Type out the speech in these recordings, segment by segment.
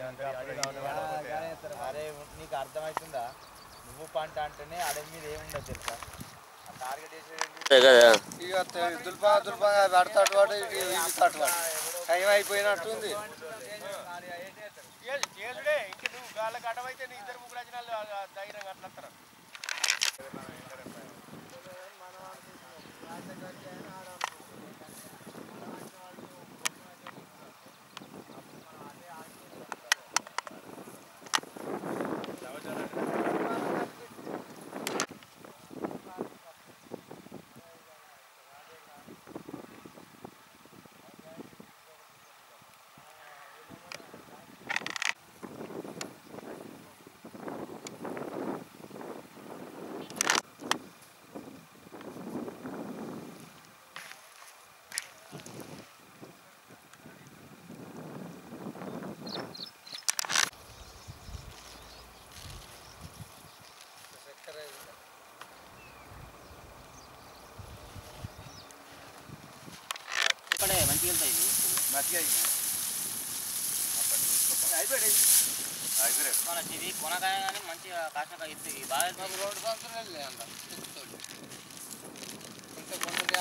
అరే నీకు అర్థమవుతుందా నువ్వు పంట అంటేనే అడవి మీద ఏముండదు తెలుసా ఆ టార్గెట్ చేసేది కదా ఇక తె- దుల్పా దుల్పగా పెడతాడు వాడు ఇటు ఇది తట్టువాడు టైం అయిపోయినట్టుంది చేసుడే ఇంక నువ్వు గాళ్ళకి అడవైతే నీ ఇద్దరు ముగ్గురు వచ్చిన ధైర్యంగా అట్లా వస్తారు ఇక్కడే మంచిగా వెళ్తాయి ఇవి. మనకి ఇది కొనకాయ కానీ మంచిగా కాసినకాయ ఇస్తుంది బాగా వెళ్తాయి. రెండు సంవత్సరాలు వెళ్ళి అంత ఇంత కొంత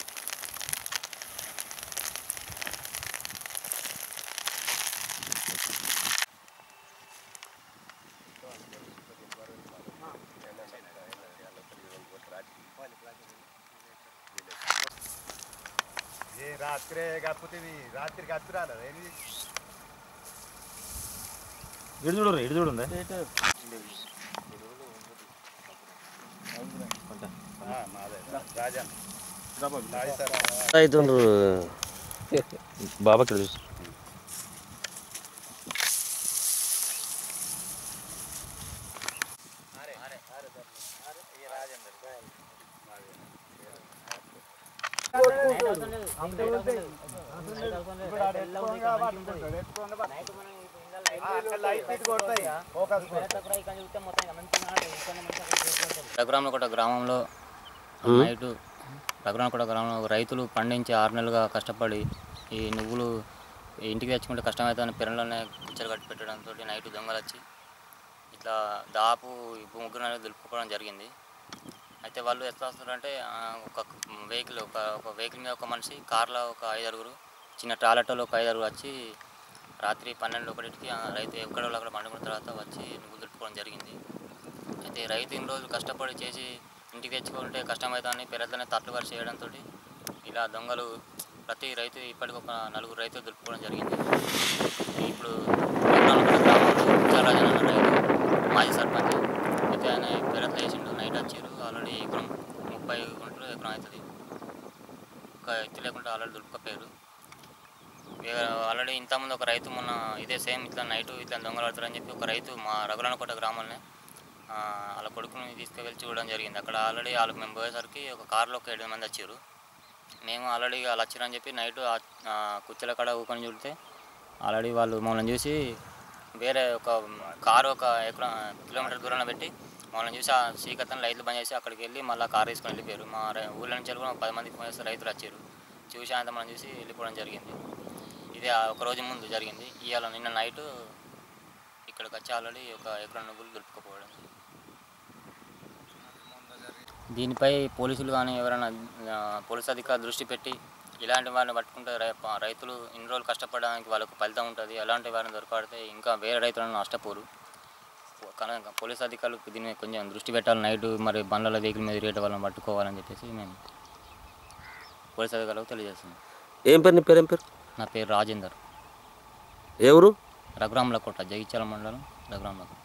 ఏ రాత్రే కాకపోతే ఇవి రాత్రికి అచ్చు రాలేదు ఏంది ఇటు చూడు ఇటు చూడు మాదే రాజా అవుతుండ్రు బాబా ఇక్కడ చూసి రఘురామలకోట గ్రామంలో నైటు రఘురామలకోట గ్రామంలో రైతులు పండించి ఆరు నెలలుగా కష్టపడి ఈ నువ్వులు ఇంటికి తెచ్చుకుంటే కష్టమవుతుందని పిల్లలనే కుచ్చలు కట్టి పెట్టడంతో నైట్ దొంగలు వచ్చి ఇట్లా దాపు ముగ్గురు అనేది దులుపుకోవడం జరిగింది అయితే వాళ్ళు ఎట్లా వస్తారంటే ఆ, ఒక వెహికల్ ఒక ఒక వెహికల్ మీద ఒక మనిషి కార్లో ఒక ఐదారుగురు చిన్న ట్రాలెటోలో ఒక ఐదారుగురు వచ్చి రాత్రి పన్నెండు ఒకటికి ఆ రైతు ఎక్కడ వాళ్ళు అక్కడ పండుకున్న తర్వాత వచ్చి నువ్వులు దులుపుకోవడం జరిగింది అయితే రైతు ఇన్ని రోజులు కష్టపడి చేసి ఇంటికి తెచ్చుకుంటే కష్టమవుతుందని పిల్లలనే తట్లు వరి చేయడంతో ఇలా దొంగలు ప్రతి రైతు ఇప్పటికి ఒక నలుగురు రైతులు దులుపుకోవడం జరిగింది ఇప్పుడు రఘునాథపేట గ్రామంలో విజయరాజన్ అన్న రైతు మాజీ సర్పంచ్ అయితే ఆయన పిల్లలు వేసిండు నైట్ వచ్చారు ఆల్రెడీ ఎకరం ముప్పై గుంటలు ఎకరం అవుతుంది ఒక ఎత్తు లేకుండా ఆల్రెడీ దులుపుకపోయారు ఆల్రెడీ ఇంతకుముందు ఒక రైతు మొన్న ఇదే సేమ్ ఇట్లా నైట్ ఇట్లా దొంగలు పడతారని చెప్పి ఒక రైతు మా రఘులనకోట గ్రామంలో ఆ, వాళ్ళ కొడుకుని తీసుకువెళ్ళి చూడడం జరిగింది అక్కడ ఆల్రెడీ వాళ్ళకి మేము పోయేసరికి ఒక కారులో ఒక ఏడు మంది వచ్చారు మేము ఆల్రెడీ వాళ్ళు వచ్చారని చెప్పి నైట్ కుర్చీల కాడ ఊకొని చూడితే ఆల్రెడీ వాళ్ళు మమ్మల్ని చూసి వేరే ఒక కారు ఒక ఎకరం కిలోమీటర్ దూరంలో పెట్టి మమ్మల్ని చూసి ఆ శ్రీకత్తని లైట్లు బంద్ చేసి అక్కడికి వెళ్ళి మళ్ళీ కారు తీసుకొని వెళ్ళిపోయారు మా రై- ఊళ్ళో నుంచి వెళ్ళి కూడా ఒక పది మంది ఫోన్ చేస్తే రైతులు వచ్చారు చూసి అంత మనం చూసి వెళ్ళిపోవడం జరిగింది ఇది ఆ ఒక రోజు ముందు జరిగింది ఇవాళ నిన్న నైట్ ఇక్కడికి వచ్చి ఆల్రెడీ ఒక ఎకరం నువ్వులు దొరుకుకపోవడం దీనిపై పోలీసులు కానీ ఎవరైనా ఆ, పోలీసు అధికారులు దృష్టి పెట్టి ఇలాంటి వారిని పట్టుకుంటే రై- ప- రైతులు ఇన్ని రోజులు కష్టపడడానికి వాళ్ళకు ఫలితం ఉంటుంది అలాంటి వారిని దొరకబడితే ఇంకా వేరే రైతులను నష్టపోరు కనుక పోలీసు అధికారులు దీని మీద కొంచెం దృష్టి పెట్టాలి నైట్ మరి బండ్ల వెహికల్ మీద రేట్ వాళ్ళని పట్టుకోవాలని చెప్పేసి మేము పోలీసు అధికారులకు తెలియజేస్తున్నాం ఏం పేరు నీ పేరు ఏం పేరు నా పేరు రాజేందర్ ఏ ఊరు రఘురాముల కోట జగిత్యాల మండలం రఘురాముల కోట